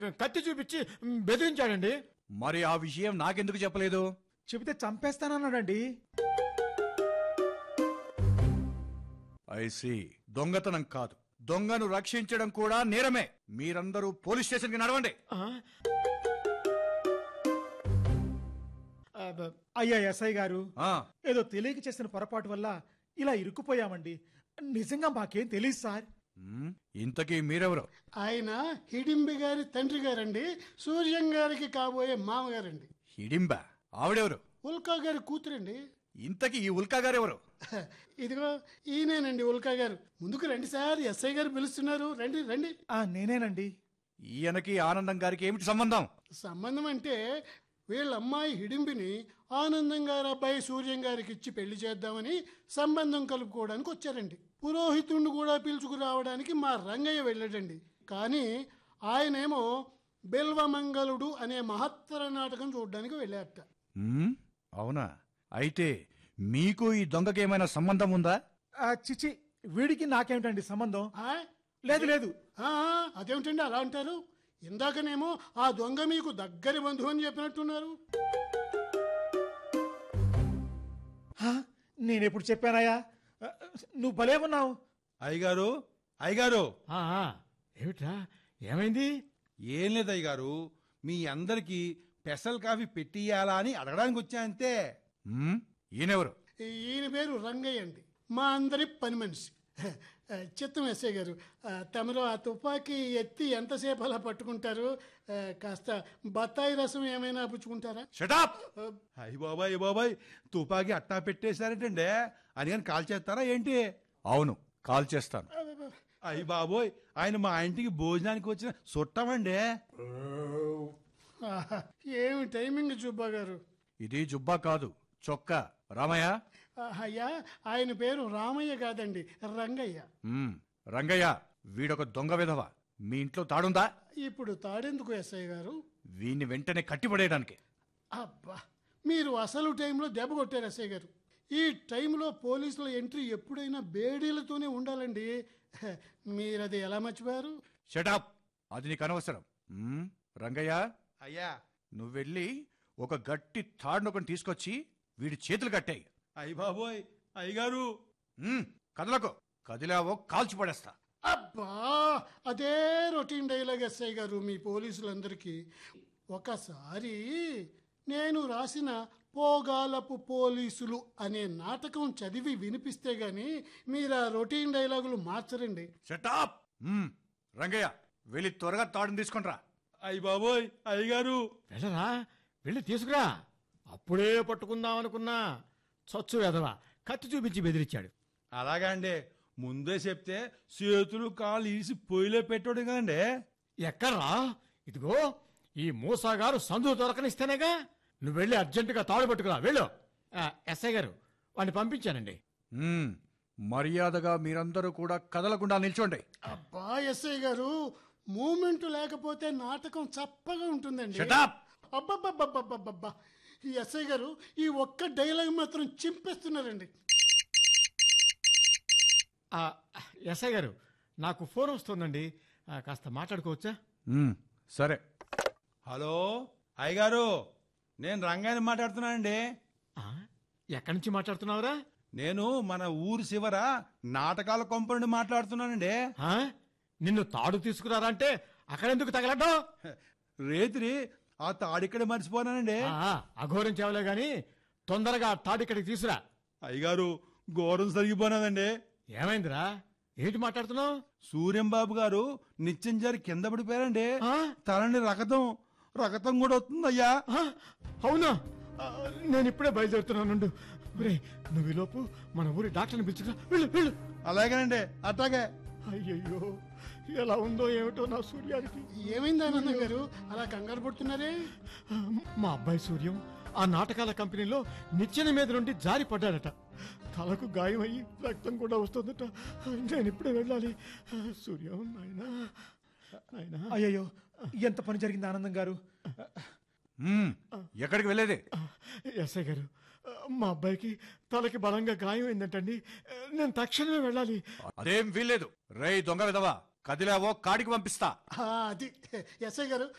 కత్తి చూపించి బెదిరించాడండి మరి ఆ విషయం నాకెందుకు చెప్పలేదు చెబితే చంపేస్తానన్నాడండి ఐసి దొంగతనం కాదు దొంగను రక్షించడం కూడా నేరమే మీరందరూ పోలీస్ స్టేషన్ కి నడవండి ఆ? ఆ, బ- అయ్యా ఎస్ఐ గారు ఆ, ఏదో తెలియక చేసిన పొరపాటు వల్ల ఇలా ఇరుక్కుపోయామండి నిజంగా మాకేం తెలియదు సార్ మ్, ఇంతకీ మీరెవరు ఆయన హిడింబి గారి తండ్రి గారండి సూర్యం గారికి కాబోయే మామగారండి హిడింబ ఆవిడెవరు ఉల్కా గారి కూతురండి ఇంతకీ ఈ ఉల్కా గారెవరు ఇదిగో ఈయనేనండి ఉల్కా గారు ముందుకు రండి సార్ ఎస్ఐ గారు పిలుస్తున్నారు రండి రండి ఆ నేనేనండి ఈయనకి ఆనందం గారికి ఏమిటి సంబంధం సంబంధం అంటే వీళ్ళ అమ్మాయి హిడింబిని ఆనందం గారి అబ్బాయి సూర్యం గారికి ఇచ్చి పెళ్లి చేద్దామని సంబంధం కలుపుకోవడానికి వచ్చారండి పురోహితుడిని కూడా పిలుచుకురావడానికి మా రంగయ్య వెళ్ళాడండి కానీ ఆయనేమో బిల్వమంగళుడు అనే మహత్తర నాటకం చూడడానికి వెళ్ళారట మ్, అవునా అయితే మీకు ఈ దొంగకి ఏమైనా సంబంధం ఉందా ఆ, చిచి వీడికి నాకేమిటండి సంబంధం ఆ? లేదు లేదు ఆ, అదేమిటండి అలా అంటారు ఇందాకనేమో ఆ దొంగ మీకు దగ్గరి బంధువు అని చెప్పినట్టున్నారు హా, నేనెప్పుడు చెప్పానయ్యా ఆ, నువ్వు భలే ఉన్నావు అయ్యగారు అయ్యగారు ఆ, ఆ, ఏమిట్రా ఏమైంది ఏం లేదు అయ్యగారు మీ అందరికి స్పెషల్ కాఫీ పెట్టియాలా అని అడగడానికి వచ్చా అంతే మ్, ఈయనెవరు ఈయన పేరు రంగయ్య అండి మా అందరి పని మనిషి చిత్తం ఎస్ఐ గారు ఆ, తమరు ఆ తుపాకీ ఎత్తి ఎంతసేపు అలా పట్టుకుంటారు ఆ, కాస్త బత్తాయి రసం ఏమైనా పుచ్చుకుంటారా షటాప్ అయ్య బాబాయ్ బాబాయ్ తుపాకీ అట్టా పెట్టేశారంటండి అని కానీ కాల్ చేస్తారా ఏంటి అవును కాల్ చేస్తాను అయ్య బాబోయ్ ఆయన మా ఇంటికి భోజనానికి వచ్చిన చుట్టమండి ఆహా, ఏమి టైమింగ్ జుబ్బా గారు ఇది జుబ్బా కాదు చొక్కా రామయ్య ఆ, అయ్యా ఆయన పేరు రామయ్య కాదండి రంగయ్య మ్, రంగయ్య వీడొక దొంగ విధవ మీ ఇంట్లో తాడుందా ఇప్పుడు తాడెందుకు ఎస్ఐ గారు వీణ్ణి వెంటనే కట్టిపడేయడానికి అబ్బా మీరు అసలు టైంలో దెబ్బ కొట్టారు ఎస్ఐ గారు ఈ టైంలో పోలీసుల ఎంట్రీ ఎప్పుడైనా బేడీలతోనే ఉండాలండి హ, మీరది ఎలా మర్చిపోయారు షటాప్ అది నీకు అనవసరం మ్, రంగయ్య అయ్యా నువ్వు వెళ్ళి ఒక గట్టి తాడునొకని తీసుకొచ్చి వీడి చేతులు కట్టాయి అయ్య బాబోయ్ అయ్యగారు కదలకు కదిలావో కాల్చి పడేస్తా అబ్బా అదే రొటీన్ డైలాగ్ ఎస్ఐ గారు మీ పోలీసులందరికీ ఒకసారి నేను రాసిన పోగాలపు పోలీసులు అనే నాటకం చదివి వినిపిస్తే గాని మీరు ఆ రొటీన్ డైలాగులు మార్చరండి షటాప్ మ్, రంగయ్య వెళ్ళి త్వరగా తాడుని తీసుకొనిరా అయ్య బాబోయ్ అయ్యగారు వెళ్ళరా వెళ్ళి తీసుకురా అప్పుడే పట్టుకుందాం అనుకున్నా చచ్చు ఎదవా కత్తి చూపించి బెదిరించాడు అలాగా అండి ముందే చెప్తే చేతులు కాళ్ళు ఈసి పొయ్యిలో పెట్టాడు కదండి ఎక్కడ్రా ఇదిగో ఈ మూసాగారు సందు దొరకనిస్తేనేగా నువ్వు వెళ్ళి అర్జెంటుగా తాడు పట్టుకురా వెళ్ళు ఆ, ఎస్ఐ గారు వాడిని పంపించానండి మ్, మర్యాదగా మీరందరూ కూడా కదలకుండా నిల్చోండి అబ్బా ఎస్ఐ గారు మూమెంట్ లేకపోతే నాటకం చప్పగా ఉంటుందండి షటాప్ అబ్బబ్బబ్బబ్బబ్బబ్బా ఈ ఎస్ఐ గారు ఈ ఒక్క డైలాగ్ మాత్రం చింపేస్తున్నారండి ఆ, ఎస్ఐ గారు నాకు ఫోన్ వస్తుందండి ఆ, కాస్త మాట్లాడుకోవచ్చా మ్, సరే హలో అయ్యగారు నేను రంగాయని మాట్లాడుతున్నానండి ఆ, ఎక్కడి నుంచి మాట్లాడుతున్నావురా నేను మన ఊరు శివర నాటకాల కొంప నుండి మాట్లాడుతున్నానండి ఆ? నిన్ను తాడు తీసుకురారా అంటే అక్కడెందుకు తగలడ్డావు రేత్రి ఆ తాడిక్కడ మర్చిపోనానండి ఆ, అఘోరించావులే గాని తొందరగా ఆ తాడు ఇక్కడికి తీసురా అయ్యగారు ఘోరం సరిగిపోయినదండి ఏమైందిరా ఏంటి మాట్లాడుతున్నావు సూర్యం బాబు గారు నిత్యం జారి కింద పడిపోయారండి ఆ? తలని రకతం రకతం కూడా వస్తుందయ్యా ఆ, అవునా ఆ, నేను ఇప్పుడే బయలుదేరుతున్నాను ఒరేయ్, నువ్వు ఈలోపు మన ఊరి డాక్టర్ని పిలుచుకురా వెళ్ళు వెళ్ళు అలాగేనండి అట్లాగే అయ్యయ్యో ఎలా ఉందో ఏమిటో నా సూర్యానికి ఏమైంది ఆనందం గారు అలా కంగారు పడుతున్నారే మా అబ్బాయి సూర్యం ఆ నాటకాల కంపెనీలో నిచ్చెన మీద నుండి జారి పడ్డాడట తలకు గాయం అయ్యి రక్తం కూడా వస్తుందట నేను ఇప్పుడే వెళ్ళాలి సూర్యం నాయనా నాయనా అయ్యయ్యో ఎంత పని జరిగింది ఆనందం గారు మ్, ఎక్కడికి వెళ్ళేది ఎస్ఐ గారు మా అబ్బాయికి తలకి బలంగా గాయం అయిందంటండి నేను తక్షణమే వెళ్ళాలి అదేం వీల్లేదు రేయ్ దొంగ విధవా కదిలావో కాడికి పంపిస్తా ఆ, అది ఎస్ఐ గారు